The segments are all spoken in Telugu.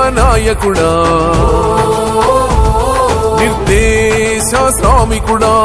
నాయకుడా నిర్దేశ శ్రామికుడా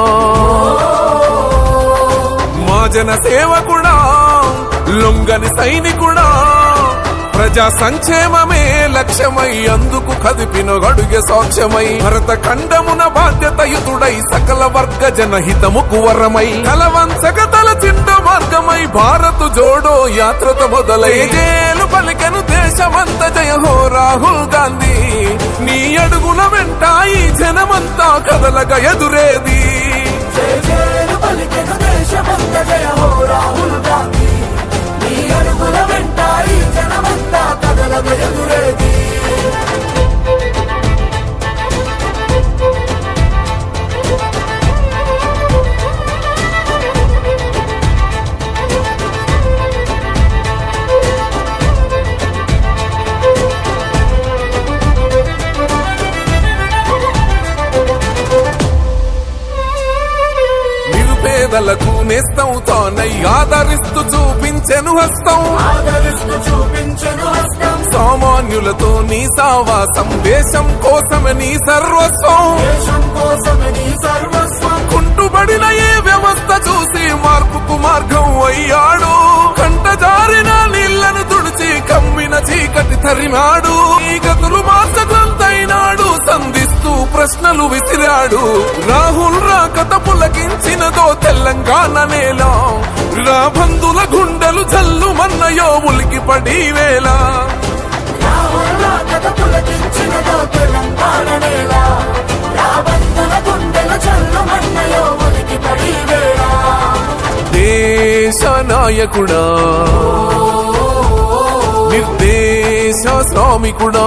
మా జన సేవకుడా లొంగని సైనికుడా ప్రజా సంక్షేమమే లక్ష్యమై అందుకు కదిపిన గడుగె సాక్ష్యమై భరత ఖండమున బాధ్యతయుతుడై సకల వర్గ జనహితముకు వరమై కలవంచక తల చిండ మార్గమై భారత్ జోడో యాత్రత మొదలై జేలు పలికెను దేశమంత జయ హో రాహుల్ గాంధీ నీ అడుగుల వెంట ఈ జనమంతా కదలగ ఎదురేది జయ జయలు పలికెను దేశమంత జయ హో రాహుల్ గాంధీ నీ అడుగుల వెంట ఈ జనమంతా కదలగ ఎదురేది నిరుపేదలకు నేస్తం తానై ఆదరిస్తూ చూపించెను హస్తం ఆదరిస్తూ చూపించెను హస్తం సామాన్యులతో నీ సావాసం దేశం కోసమే నీ సర్వస్వం దేశం కోసమే నీ సర్వస్వం కుంటుబడిన ఏ వ్యవస్థ చూసి మార్పుకు మార్గం అయ్యాడు కంట జారిన నీళ్లను తుడిచి కమ్మిన చీకటి తరిమాడు ఈ గతులు మార్చగంతైనాడు సంధిస్తూ ప్రశ్నలు విసిరాడు రాహుల్ రాకత పులకించినదో తెలంగాణ నేల రాబందుల గుండెలు జల్లు మన్నయో ఉలికి పడి వేళ రాహుల్ రాకత పులకించినదో తెలంగాణ నేల రాబందుల గుండెల చల్లు మన్నయో ఉనికి పడి వేళ దేశ నాయకుడా నిర్దేశ శ్రామికుడా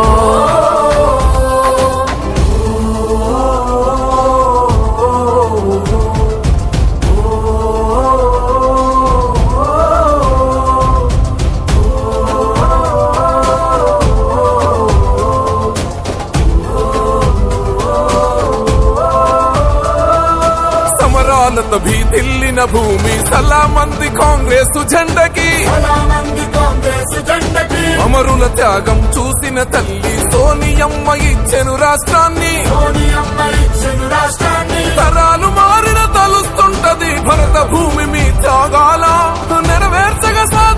సమరాలతో భీతిల్లిన భూమి సలామంది కాంగ్రెస్ జెండకి చాలా మంది కాంగ్రెస్ జెండకి అమరుల త్యాగం చూసిన తల్లి సోనియమ్మ ఇచ్చెను రాష్ట్రాన్ని సోనియమ్మ ఇచ్చెను రాష్ట్రాన్ని తరాలు మారిన తలుస్తుంటది భరత భూమి మీ త్యాగాల నెరవేర్చగా